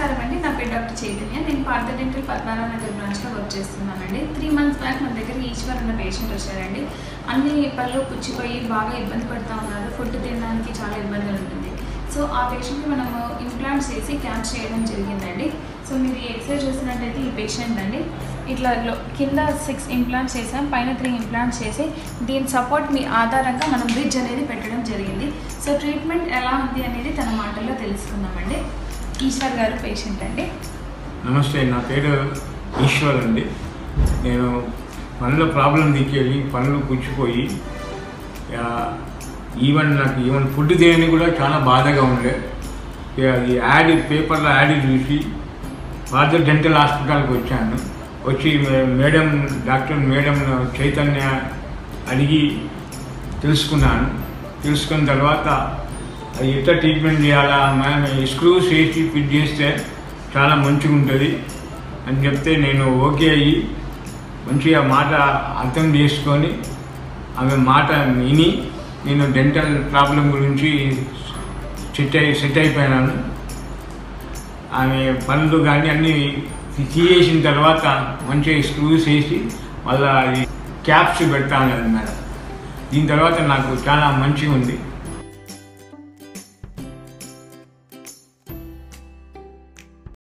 నమస్కారం అండి నా పేరు డాక్టర్ చైతన్య నేను పార్థ డెంటల్ పద్మనాభ నగర్ బ్రాంచ్లో వర్క్ చేస్తున్నానండి త్రీ మంత్స్ బ్యాక్ మన దగ్గర ఈశ్వర్ అన్న పేషెంట్ వచ్చారండి అన్ని పళ్ళు పుచ్చిపోయి బాగా ఇబ్బంది పడుతూ ఉన్నారు ఫుడ్ తినడానికి చాలా ఇబ్బంది ఉంటుంది సో ఆ పేషెంట్కి మనము ఇంప్లాంట్స్ చేసి క్యాప్ చేయడం జరిగిందండి సో మీరు ఈ ఎక్స్రే చూసినట్టయితే ఈ పేషెంట్ అండి ఇట్లా లో- కింద సిక్స్ ఇంప్లాంట్స్ చేసాం పైన త్రీ ఇంప్లాంట్స్ చేసి దీని సపోర్ట్ మీ ఆధారంగా మనం బ్రిడ్జ్ అనేది పెట్టడం జరిగింది సో ట్రీట్మెంట్ ఎలా ఉంది అనేది తన మాటల్లో తెలుసుకుందామండి ఈశ్వర్ గారు పేషెంట్ అండి నమస్తే నా పేరు ఈశ్వర్ అండి నేను పనుల ప్రాబ్లం దిక్కెళ్ళి పనులు పుచ్చిపోయి ఆ, ఈవెన్ నాకు ఈవెన్ ఫుడ్ తినని కూడా చాలా బాధగా ఉండే ఇక అది యాడ్ పేపర్లో యాడ్ చూసి ఫాదర్ డెంటల్ హాస్పిటల్కి వచ్చాను వచ్చి మే- మేడం డాక్టర్ మేడం చైతన్య అడిగి తెలుసుకున్నాను తెలుసుకున్న తర్వాత అది ఎట్లా ట్రీట్మెంట్ చేయాలా మనం స్క్రూస్ వేసి ఫిట్ చేస్తే చాలా మంచిగా ఉంటుంది అని చెప్తే నేను ఓకే అయ్యి మంచిగా మాట అర్థం చేసుకొని ఆమె మాట విని నేను డెంటల్ ప్రాబ్లం గురించి సెట్ అయి సెట్ అయిపోయినాను ఆమె పనులు కానీ అన్నీ తీసేసిన తర్వాత మంచిగా స్క్రూస్ వేసి మళ్ళీ క్యాప్స్ పెడతాను మేడం దీని తర్వాత నాకు చాలా మంచిగా ఉంది